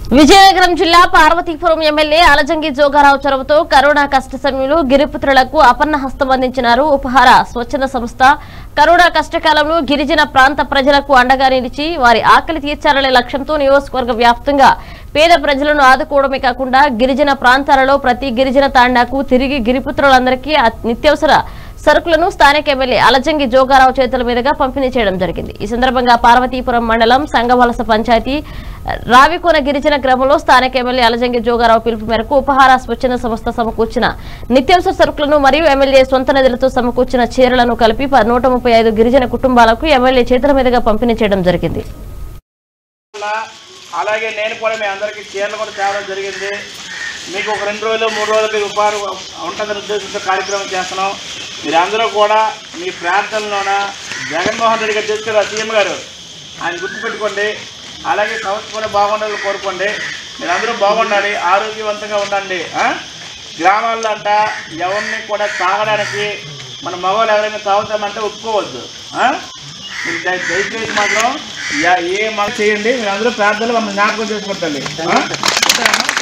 విజయనగరం జిల్లా పార్వతీపురం ఎమ్మెల్యే అలజంగి జోగారావు చొరవతో కరోనా కష్ట సమయంలో గిరిపుత్రులకు అపన్న హస్తం అందించినారు ఉపహార స్వచ్ఛంద సంస్థ కరోనా కష్టకాలంలో గిరిజన ప్రాంత ప్రజలకు అండగా నిలిచి వారి ఆకలి తీర్చాలనే లక్ష్యంతో నియోజకవర్గ వ్యాప్తంగా పేద ప్రజలను ఆదుకోవడమే కాకుండా గిరిజన ప్రాంతాలలో ప్రతి గిరిజన తాండాకు తిరిగి గిరిపుత్రులందరికీ ఆ నిత్యావసర సరుకులను స్థానిక ఎమ్మెల్యే అలజంగి జోగారావు చేతుల మీదుగా పంపిణీ చేయడం జరిగింది ఈ సందర్భంగా పార్వతీపురం మండలం సంగవలస పంచాయతీ రావికోన గిరిజన గ్రామంలో స్థానిక ఎమ్మెల్యే అలజంగి జోగారావు పిలుపు మేరకు ఉపహార స్వచ్ఛంద సంస్థ సమకూర్చిన నిత్యావసర సరుకులను మరియు ఎమ్మెల్యే సొంత నిధులతో సమకూర్చిన చీరలను కలిపి ప- నూట ముప్పై ఐదు గిరిజన కుటుంబాలకు ఎమ్మెల్యే చేతుల మీదుగా పంపిణీ చేయడం జరిగింది వల్ల అలాగే నేను కూడా మీ అందరికీ చీరలు కూడా తేవడం జరిగింది మీకు ఒక రెండు రోజులు మూడు రోజులకి ఉపాధి ఉంటుందని ఉద్దేశంతో కార్యక్రమం చేస్తున్నాం మీరందరూ కూడా మీ ప్రార్థనలోన జగన్మోహన్ రెడ్డి గారు తీసుకురా సీఎం గారు ఆయన గుర్తుపెట్టుకోండి అలాగే సంస్థ కూడా బాగుండాలని కోరుకోండి మీరందరూ బాగుండాలి ఆరోగ్యవంతంగా ఉండండి ఆ? గ్రామాల్లో అంట ఎవరిని కూడా తాగడానికి మన మగవాళ్ళు ఎవరైనా తాగుతామంటే ఒప్పుకోవద్దు ఆ? మీరు దయ- దయచేసి మాత్రం యా- ఏ మాట చేయండి మీరు అందరూ ప్రార్థనలు మమ్మల్ని జ్ఞాపకం చేసుకుంటాండి